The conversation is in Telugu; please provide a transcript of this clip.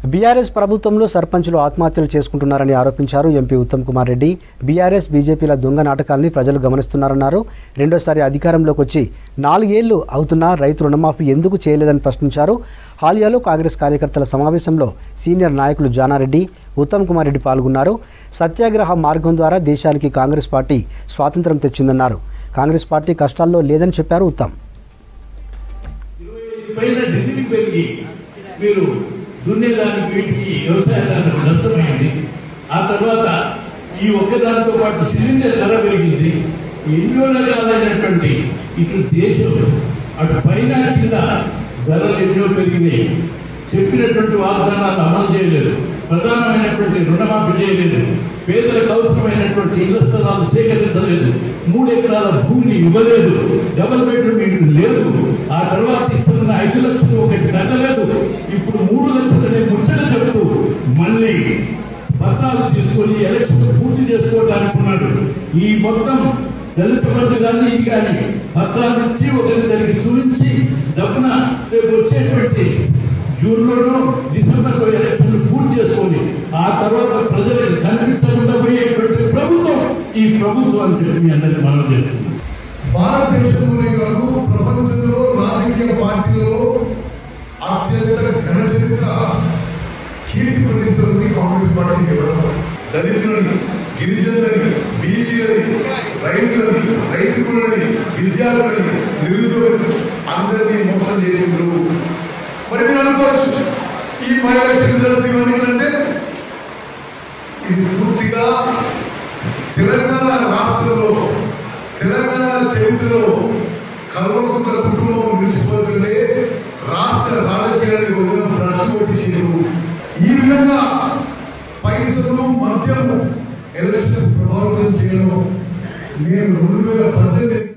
బీఆర్ఎస్ ప్రభుత్వంలో సర్పంచులు ఆత్మహత్యలు చేసుకుంటున్నారని ఆరోపించారు ఎంపీ ఉత్తమ్ కుమార్ రెడ్డి బీఆర్ఎస్ బీజేపీల దొంగ నాటకాల్ని ప్రజలు గమనిస్తున్నారన్నారు రెండోసారి అధికారంలోకి వచ్చి నాలుగేళ్లు అవుతున్నా రైతు రుణమాఫీ ఎందుకు చేయలేదని ప్రశ్నించారు హాలియాలో కాంగ్రెస్ కార్యకర్తల సమావేశంలో సీనియర్ నాయకులు జానారెడ్డి ఉత్తమ్ కుమార్ రెడ్డి పాల్గొన్నారు సత్యాగ్రహ మార్గం ద్వారా దేశానికి కాంగ్రెస్ పార్టీ స్వాతంత్రం తెచ్చిందన్నారు కాంగ్రెస్ పార్టీ కష్టాల్లో లేదని చెప్పారు ఉత్తమ్ పైన డిగ్రీ పెరిగి మీరు దున్నేదానికి వీటికి వ్యవసాయదారులకు నష్టమైంది ఆ తర్వాత ఈ ఒక్కదానితో పాటు సిలిండర్ ధర పెరిగింది ఎన్నో రకాలైనటువంటి ఇటు దేశం అటు పైన కింద ధరలు ఎన్నో పెరిగినాయి చెప్పినటువంటి వాగ్దానాలు అమలు చేయలేదు ప్రధానమైనటువంటి రుణమాఫీ చేయలేదు పేదలకు అవసరమైనటువంటి ఇళ్ల స్థలాలు సేకరించలేదు మూడు ఎకరాల భూమిని ఇవ్వలేదు డబల్ బెడ్రూమ్ ఇల్లు లేదు ఆ తర్వాత ఇస్తున్న ఐదు లక్షలు ఒకటి కట్టలేదు ఇప్పుడు మూడు లక్షలనే ముచ్చట చెప్తూ మళ్ళీ పత్రాలు తీసుకొని ఎలక్షన్ పూర్తి చేసుకోవడానికి ఉన్నాడు ఈ మొత్తం దళిత బంధు కానీ ఇది కానీ పత్రాలు ఇచ్చి ఒకరిద్దరికి చూపించి డబ్బున రేపు వచ్చేటువంటి జూన్లోనూ డిసెంబర్లో ఎలక్షన్ పూర్తి చేసుకొని ఆ తర్వాత ప్రజలకు కనిపించకుండా పోయేటువంటి ప్రభుత్వం ఈ ప్రభుత్వం అని చెప్పి మీ అందరికీ మనం చేస్తుంది భారతదేశంలోనే కాదు ప్రపంచంలో రాజకీయ పార్టీలలో అత్యంత ఘనచరిత్ర కీర్తి ప్రతిష్టలని కాంగ్రెస్ పార్టీ వ్యవస్థ దళితులని గిరిజనులని బీసీలని రైతులని రైతులని విద్యార్థులని నిరుద్యోగులని అందరినీ మోసం చేసిండ్రు మరి మీరు అనుకోవచ్చు ఈ మైగ్రేషన్ రిజల్ట్స్ ఇవన్నీ అంటే ఇది పూర్తిగా తెలంగాణ రాష్ట్రంలో తెలంగాణ చరిత్రలో కల్వకుంట్ల కుటుంబం నిలిచిపోతుంటే రాష్ట్ర రాజకీయాన్ని ఒక ప్రశ్న పెట్టించారు ఈ విధంగా పైసలు మద్యము ఎలక్షన్స్ ప్రభావితం చేయడం నేను రెండు వేల పద్దెనిమిది